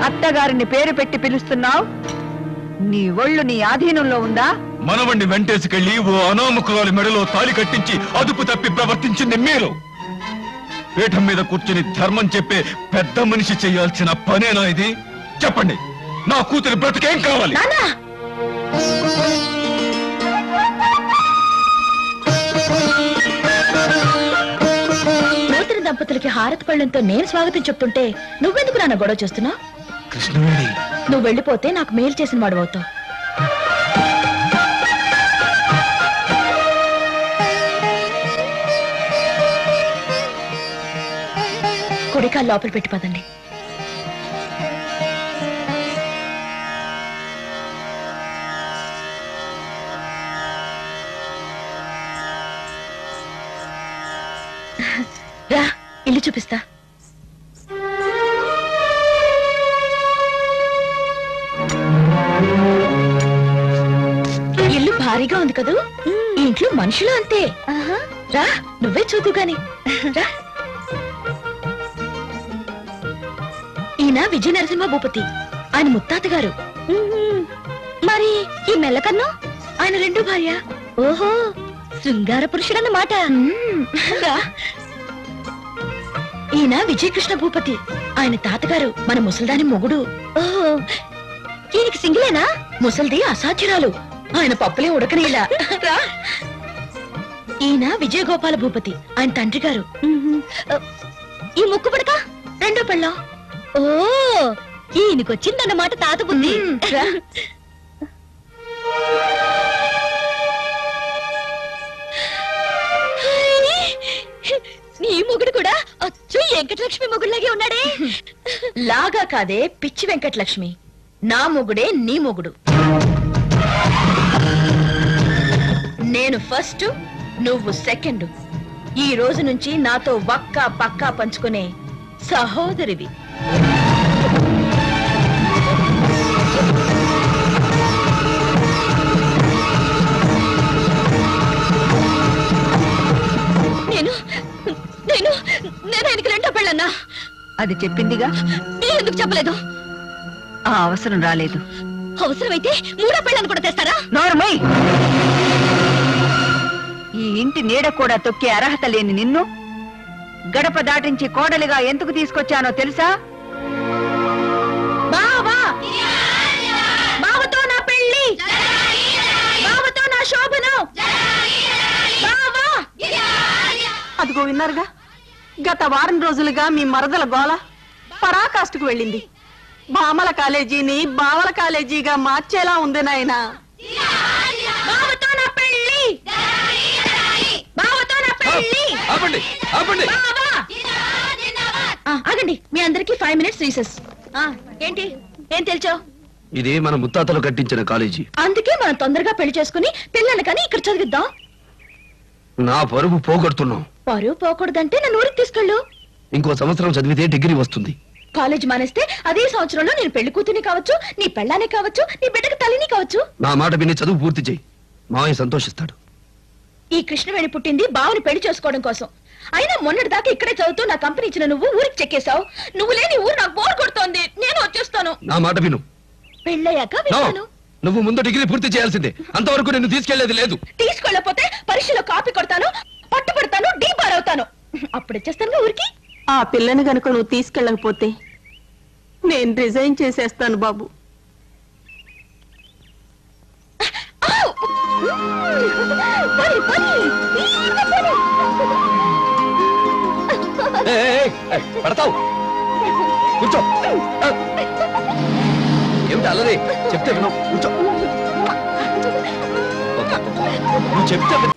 అత్తగారిని పేరు పెట్టి పిలుస్తున్నావు నీ ఒళ్ళు నీ ఆధీనంలో ఉందా మనవణ్ణి వెంటేసుకెళ్లి ఓ అనామకురాలి మెడలో తాలి కట్టించి అదుపు తప్పి ప్రవర్తించింది మీరు పీఠం మీద కూర్చుని ధర్మం చెప్పే పెద్ద మనిషి చేయాల్సిన పనేనా ఇది చెప్పండి నా కూతురి బ్రతికేం కావాలి నానా నూతన దంపతులకి హారతి పళ్ళంతో నేను స్వాగతం చెప్తుంటే నువ్వెందుకు నాన్న గొడవ చేస్తున్నావు కృష్ణవేణి నువ్వు వెళ్ళిపోతే నాకు మేలు చేసిన వాడు అవుతావు కుడికాలు లోపల పెట్టి పదండి రా ఇల్లు చూపిస్తా ఇల్లు భారీగా ఉంది కదూ ఈ ఇంట్లో మనుషులు అంతే రా నువ్వే చూదు గాని రా ఈయన విజయ నరసింహ భూపతి ఆయన ముత్తాత గారు మరి ఈ మెల్లకన్ను ఆయన రెండో భార్య ఓహో శృంగార పురుషుడన్నమాట రా. ఈయన విజయకృష్ణ భూపతి ఆయన తాతగారు మన ముసల్దాని మొగుడు ఓహో ఈయనకి సింగిలేనా ముసల్ది అసాధ్యురాలు ఆయన పప్పులే ఉడకనీలా రా. ఈయన విజయగోపాల భూపతి ఆయన తండ్రి గారు ఈ ముక్కు పడక రెండో పెళ్ళం ఓ ఈయనకొచ్చిందన్నమాట తాత బుద్ధి నీ మొగుడు కూడా అచ్చు వెంకటలక్ష్మి మొగుడులాగే ఉన్నాడే లాగా కాదే పిచ్చి వెంకటలక్ష్మి నా మొగుడే నీ మొగుడు నేను ఫస్ట్ నువ్వు సెకండ్ ఈ రోజు నుంచి నాతో వక్క పక్కా పంచుకునే సహోదరివి నేను నేను నేను ఆయనకి రెండో పెళ్ళన్నా అది చెప్పిందిగా మీరు ఎందుకు చెప్పలేదు ఆ అవసరం రాలేదు అవసరమైతే మూడో పెళ్ళని కూడా తెస్తారా నోర్మై ఈ ఇంటి నీడ కూడా తొక్కే అర్హత లేని నిన్ను గడప దాటించి కోడలిగా ఎందుకు తీసుకొచ్చానో తెలుసా బావా బావతో నా పెళ్ళి బావతో నా శోభను బావా అదిగో విన్నారుగా గత వారం రోజులుగా మీ మరదల గోల పరాకాష్ఠకు వెళ్ళింది బామల కాలేజీని బావల కాలేజీగా మార్చేలా ఉంది నాయనా బావతో నా పెళ్ళి బావతో నా పెళ్ళి ఆపండి ఆపండి బావా ఆ, ఆగండి మీ అందరికి ఫైవ్ మినిట్స్ రీసెస్ ఏంటి ఏం తెలుసో ఇది మన ముత్తాతలు కట్టించిన కాలేజీ అందుకే మనం తొందరగా పెళ్లి చేసుకుని పిల్లల్ని కానీ ఇక్కడ చదివిద్దాం నా పరువు పోగొడుతున్నాం పరువు పోకూడదంటే నన్ను ఊరికి తీసుకెళ్ళు ఇంకో సంవత్సరం చదివితే డిగ్రీ వస్తుంది కాలేజ్ మానేస్తే అదే సంవత్సరంలో నేను పెళ్లి కూతుని కావచ్చు నీ పెళ్ళానే కావచ్చు నీ బిడ్డకి తల్లిని కావచ్చు నా మాట విని చదువు పూర్తి చేయి మావయ్య సంతోషిస్తాడు ఈ కృష్ణవేణి పుట్టింది బావుని పెళ్లి చేసుకోవడం కోసం అయినా మొన్నటి దాకా ఇక్కడే చదువుతూ నా కంపెనీ ఇచ్చిన నువ్వు ఊరికి చెక్కేశావు నువ్వు లేని ఊరు నాకు బోర్ కొడుతోంది నేను వచ్చేస్తాను నా మాట విను పెళ్ళయ్యాక నో విన్నాను నువ్వు ముందు డిగ్రీ పూర్తి చేయాల్సిందే అంతవరకు నిన్ను తీసుకెళ్లేది లేదు తీసుకెళ్ళపోతే పరీక్షలో కాపీ కొడతాను పట్టుబడతాను డీ పారవుతాను అప్పుడు వచ్చేస్తాను ఊరికి ఆ పిల్లని గనుక నువ్వు తీసుకెళ్ళకపోతే నేను రిజైన్ చేసేస్తాను బాబు ఆవ్! పని, పని! ఈత పని! పడతావు కూర్చో ఏమిటి అల్లరి చెప్తే విను కూర్చో నువ్వు చెప్తే విను.